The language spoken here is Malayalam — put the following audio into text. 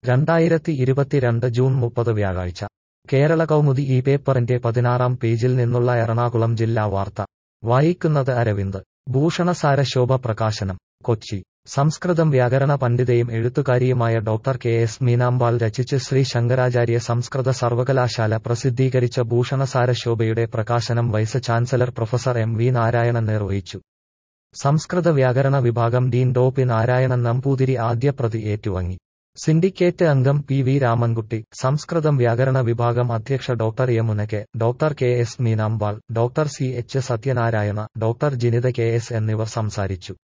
രണ്ടായിരത്തി ഇരുപത്തിരണ്ട് ജൂൺ മുപ്പത് വ്യാഴാഴ്ച കേരള കൗമുദി ഈ പേപ്പറിന്റെ പതിനാറാം പേജിൽ നിന്നുള്ള എറണാകുളം ജില്ലാ വാർത്ത വായിക്കുന്നത് അരവിന്ദ് ഭൂഷണസാര ശോഭ പ്രകാശനം കൊച്ചി സംസ്കൃതം വ്യാകരണ പണ്ഡിതയും എഴുത്തുകാരിയുമായ ഡോക്ടർ കെ എസ് മീനാമ്പാൾ രചിച്ച് ശ്രീ ശങ്കരാചാര്യ സംസ്കൃത സർവകലാശാല പ്രസിദ്ധീകരിച്ച ഭൂഷണസാര ശോഭയുടെ പ്രകാശനം vice chancellor professor M V Narayanan നിർവഹിച്ചു സംസ്കൃത വ്യാകരണ വിഭാഗം dean Dr P Narayanan Namboothiri ആദ്യ പ്രതി ഏറ്റുവാങ്ങി സിൻഡിക്കേറ്റ് അംഗം പി വി രാമൻകുട്ടി സംസ്കൃതം വ്യാകരണ വിഭാഗം അധ്യക്ഷ doctor Yamuna K doctor K S Meenambal doctor C H Sathyanarayana doctor Jinitha K S എന്നിവർ സംസാരിച്ചു